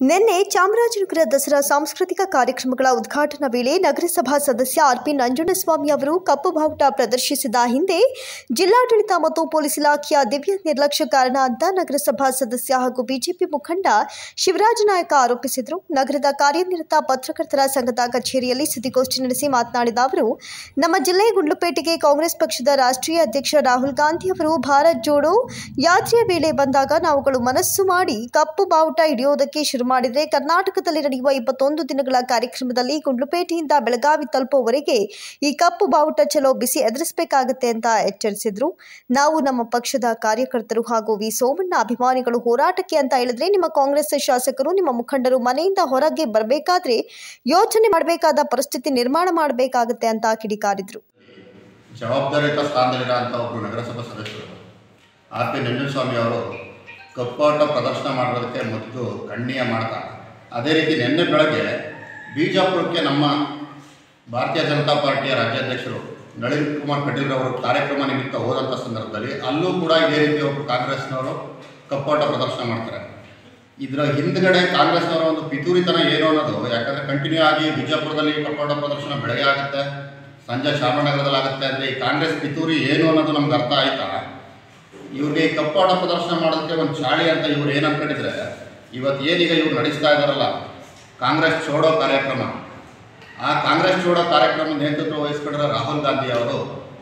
ನಿನ್ನೆ ಚಾಮರಾಜನಗರ ದಸರಾ ಸಾಂಸ್ಕೃತಿಕ ಕಾರ್ಯಕ್ರಮಗಳ ಉದ್ಘಾಟನಾ ವೇಳೆ ನಗರಸಭಾ ಸದಸ್ಯ ಆರ್ಪಿ ನಂಜುಂಡಸ್ವಾಮಿ ಅವರು ಕಪ್ಪು ಬಾವುಟ ಪ್ರದರ್ಶಿಸಿದ ಹಿಂದೆ ಜಿಲ್ಲಾಡಳಿತ ಮತ್ತು ಪೊಲೀಸ್ ಇಲಾಖೆಯ ದಿವ್ಯ ನಿರ್ಲಕ್ಷ್ಯ ಕಾರಣ ಅಂತ ನಗರಸಭಾ ಸದಸ್ಯ ಹಾಗೂ ಬಿಜೆಪಿ ಮುಖಂಡ ಶಿವರಾಜ ನಾಯಕ ಆರೋಪಿಸಿದರು ನಗರದ ಕಾರ್ಯನಿರತ ಪತ್ರಕರ್ತರ ಸಂಘದ ಕಚೇರಿಯಲ್ಲಿ ಸುದ್ದಿಗೋಷ್ಠಿ ನಡೆಸಿ ಮಾತನಾಡಿದ ಅವರು ನಮ್ಮ ಜಿಲ್ಲೆ ಗುಂಡ್ಲುಪೇಟೆಗೆ ಕಾಂಗ್ರೆಸ್ ಪಕ್ಷದ ರಾಷ್ಟ್ರೀಯ ಅಧ್ಯಕ್ಷ ರಾಹುಲ್ ಗಾಂಧಿ ಅವರು ಭಾರತ್ ಜೋಡೋ ಯಾತ್ರೆಯ ವೇಳೆ ಬಂದಾಗ ನಾವುಗಳು ಮನಸ್ಸು ಮಾಡಿ ಕಪ್ಪು ಬಾವುಟ ಹಿಡಿಯೋದಕ್ಕೆ ಶುರು ಮಾಡಿದರೆ ಕರ್ನಾಟಕದಲ್ಲಿ ನಡೆಯುವ ಇಪ್ಪತ್ತೊಂದು ದಿನಗಳ ಕಾರ್ಯಕ್ರಮದಲ್ಲಿ ಗುಂಡ್ಲುಪೇಟೆಯಿಂದ ಬೆಳಗಾವಿ ತಲುಪುವವರೆಗೆ ಈ ಕಪ್ಪು ಬಾವುಟ ಚಲೋ ಬಿಸಿ ಎದುರಿಸಬೇಕಾಗುತ್ತೆ ಅಂತ ಎಚ್ಚರಿಸಿದ್ರು ನಾವು ನಮ್ಮ ಪಕ್ಷದ ಕಾರ್ಯಕರ್ತರು ಹಾಗೂ ವಿ ಸೋಮಣ್ಣ ಅಭಿಮಾನಿಗಳು ಹೋರಾಟಕ್ಕೆ ಅಂತ ಹೇಳಿದ್ರೆ ನಿಮ್ಮ ಕಾಂಗ್ರೆಸ್ ಶಾಸಕರು ನಿಮ್ಮ ಮುಖಂಡರು ಮನೆಯಿಂದ ಹೊರಗೆ ಬರಬೇಕಾದ್ರೆ ಯೋಚನೆ ಮಾಡಬೇಕಾದ ಪರಿಸ್ಥಿತಿ ನಿರ್ಮಾಣ ಮಾಡಬೇಕಾಗುತ್ತೆ ಅಂತ ಕಿಡಿಕಾರಿದ್ರು ಜವಾಬ್ದಾರಿಯುತ ಸ್ಥಾನದಲ್ಲಿರೋಂಥ ಒಬ್ಬರು ನಗರಸಭಾ ಸದಸ್ಯರು ಆರ್ ಪಿ ನಂಜನಸ್ವಾಮಿ ಅವರು ಕಪ್ಪಾಟ ಪ್ರದರ್ಶನ ಮಾಡೋದಕ್ಕೆ ಮೊದಲು ಖಂಡನೀಯ ಮಾಡ್ತಾರೆ ಅದೇ ರೀತಿ ನಿನ್ನೆ ಬೆಳಗ್ಗೆ ಬಿಜಾಪುರಕ್ಕೆ ನಮ್ಮ ಭಾರತೀಯ ಜನತಾ ಪಾರ್ಟಿಯ ರಾಜ್ಯಾಧ್ಯಕ್ಷರು ನಳಿನ್ ಕುಮಾರ್ ಕಟೀಲ್ ಅವರು ಕಾರ್ಯಕ್ರಮ ನಿಮಿತ್ತ ಹೋದಂಥ ಸಂದರ್ಭದಲ್ಲಿ ಅಲ್ಲೂ ಕೂಡ ಇದೇ ರೀತಿ ಒಬ್ಬರು ಕಾಂಗ್ರೆಸ್ನವರು ಕಪ್ಪಾಟ ಪ್ರದರ್ಶನ ಮಾಡ್ತಾರೆ ಇದರ ಹಿಂದ್ಗಡೆ ಕಾಂಗ್ರೆಸ್ನವರ ಒಂದು ಪಿತೂರಿತನ ಏನು ಅನ್ನೋದು ಯಾಕಂದರೆ ಕಂಟಿನ್ಯೂ ಆಗಿ ಬಿಜಾಪುರದಲ್ಲಿ ಕಪ್ಪಾಟ ಪ್ರದರ್ಶನ ಬೆಳಗ್ಗೆ ಆಗುತ್ತೆ ಸಂಜೆ ಚಾಮರಾಜನಗರದಲ್ಲಿ ಆಗುತ್ತೆ ಅಂದರೆ ಈ ಕಾಂಗ್ರೆಸ್ ಪಿತೂರಿ ಏನು ಅನ್ನೋದು ನಮ್ಗೆ ಅರ್ಥ ಆಯ್ತಾ ಇವ್ರಿಗೆ ಈ ಕಪ್ಪಾಟ ಪ್ರದರ್ಶನ ಮಾಡೋದಕ್ಕೆ ಒಂದು ಚಾಳಿ ಅಂತ ಇವ್ರು ಏನು ಅನ್ಕೊಂಡಿದ್ರೆ ಇವತ್ತು ಏನೀಗ ಇವ್ರು ನಡೆಸ್ತಾ ಇದ್ದಾರಲ್ಲ ಕಾಂಗ್ರೆಸ್ ಚೋಡೋ ಕಾರ್ಯಕ್ರಮ ಆ ಕಾಂಗ್ರೆಸ್ ಚೋಡೋ ಕಾರ್ಯಕ್ರಮ ನೇತೃತ್ವ ವಹಿಸ್ಕೊಂಡಿರೋ ರಾಹುಲ್ ಗಾಂಧಿ ಅವರು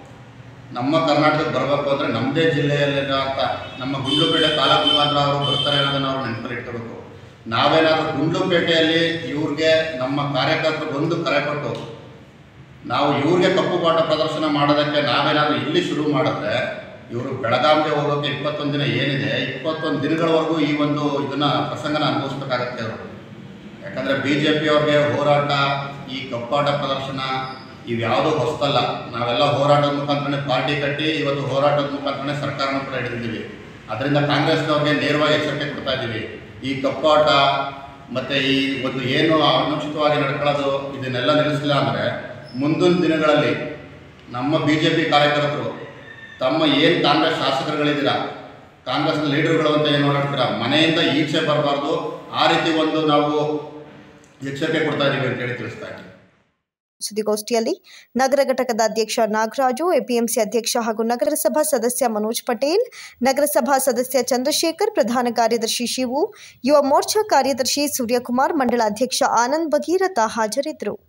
ನಮ್ಮ ಕರ್ನಾಟಕಕ್ಕೆ ಬರಬೇಕು ಅಂದರೆ ನಮ್ಮದೇ ಜಿಲ್ಲೆಯಲ್ಲಿರೋಂಥ ನಮ್ಮ ಗುಂಡ್ಲುಪೇಟೆ ತಾಲೂಕು ಮುಖಾಂತರ ಅವರು ಬರ್ತಾರೆ ಅನ್ನೋದನ್ನು ಅವ್ರು ನೆನಪಲ್ಲಿ ಇಟ್ಕೋಬೇಕು ನಾವೇನಾದರೂ ಗುಂಡ್ಲುಪೇಟೆಯಲ್ಲಿ ಇವ್ರಿಗೆ ನಮ್ಮ ಕಾರ್ಯಕರ್ತರು ಒಂದು ಕರೆ ಕೊಟ್ಟು ನಾವು ಇವ್ರಿಗೆ ಕಪ್ಪು ಪಾಠ ಪ್ರದರ್ಶನ ಮಾಡೋದಕ್ಕೆ ನಾವೇನಾದರೂ ಇಲ್ಲಿ ಶುರು ಮಾಡಿದ್ರೆ ಇವರು ಬೆಳಗಾವಿಗೆ ಹೋಗೋಕ್ಕೆ ಇಪ್ಪತ್ತೊಂದು ದಿನ ಏನಿದೆ ಇಪ್ಪತ್ತೊಂದು ದಿನಗಳವರೆಗೂ ಈ ಒಂದು ಇದನ್ನ ಪ್ರಸಂಗನ ಅನುಭವಿಸ್ಬೇಕಾಗತ್ತೆ ಅವರು ಯಾಕಂದರೆ ಬಿ ಜೆ ಪಿಯವ್ರಿಗೆ ಹೋರಾಟ ಈ ಕಪ್ಪಾಟ ಪ್ರದರ್ಶನ ಇವ್ಯಾವುದೂ ಹೊಸದಲ್ಲ ನಾವೆಲ್ಲ ಹೋರಾಟದ ಮುಖಾಂತರನೇ ಪಾರ್ಟಿ ಕಟ್ಟಿ ಇವತ್ತು ಹೋರಾಟದ ಮುಖಾಂತರನೇ ಸರ್ಕಾರನ ಕೂಡ ಹಿಡಿದಿದ್ದೀವಿ ಅದರಿಂದ ಕಾಂಗ್ರೆಸ್ನವ್ರಿಗೆ ನೇರವಾಗಿ ಎಚ್ಚರಿಕೆ ಕೊಡ್ತಾ ಇದ್ದೀವಿ ಈ ಕಪ್ಪಾಟ ಮತ್ತು ಈ ಒಂದು ಏನು ಅನುಚಿತವಾಗಿ ನಡ್ಕೊಳ್ಳೋದು ಇದನ್ನೆಲ್ಲ ನಿಲ್ಲಿಸಲಿಲ್ಲ ಅಂದರೆ ಮುಂದಿನ ದಿನಗಳಲ್ಲಿ ನಮ್ಮ ಬಿ ಜೆ ಪಿ ಕಾರ್ಯಕರ್ತರು ತಮ್ಮ ಏನು ಕಾಂಗ್ರೆಸ್ ಶಾಸಕರುಗಳಿದ್ದೀರಾ ಕಾಂಗ್ರೆಸ್ನ ಲೀಡರ್ಗಳು ಅಂತ ಏನು ಓಡಾಡ್ತೀರಾ ಮನೆಯಿಂದ ಈಚೆ ಬರಬಾರ್ದು ಆ ರೀತಿ ಒಂದು ನಾವು ಎಚ್ಚರಿಕೆ ಕೊಡ್ತಾ ಇದ್ದೀವಿ ಅಂತ ಹೇಳಿ ತಿಳಿಸ್ತಾ ಇದ್ದೀವಿ ಸುದ್ದಿಗೋಷ್ಠಿಯಲ್ಲಿ ನಗರ ಘಟಕದ ಅಧ್ಯಕ್ಷ ನಾಗರಾಜು ಎಪಿಎಂಸಿ ಅಧ್ಯಕ್ಷ ಹಾಗೂ ನಗರಸಭಾ ಸದಸ್ಯ ಮನೋಜ್ ಪಟೇಲ್ ನಗರಸಭಾ ಸದಸ್ಯ ಚಂದ್ರಶೇಖರ್ ಪ್ರಧಾನ ಕಾರ್ಯದರ್ಶಿ ಶಿವು ಯುವ ಮೋರ್ಚಾ ಕಾರ್ಯದರ್ಶಿ ಸೂರ್ಯಕುಮಾರ್ ಮಂಡಳ ಅಧ್ಯಕ್ಷ ಆನಂದ್ ಭಗೀರಥ ಹಾಜರಿದ್ದರು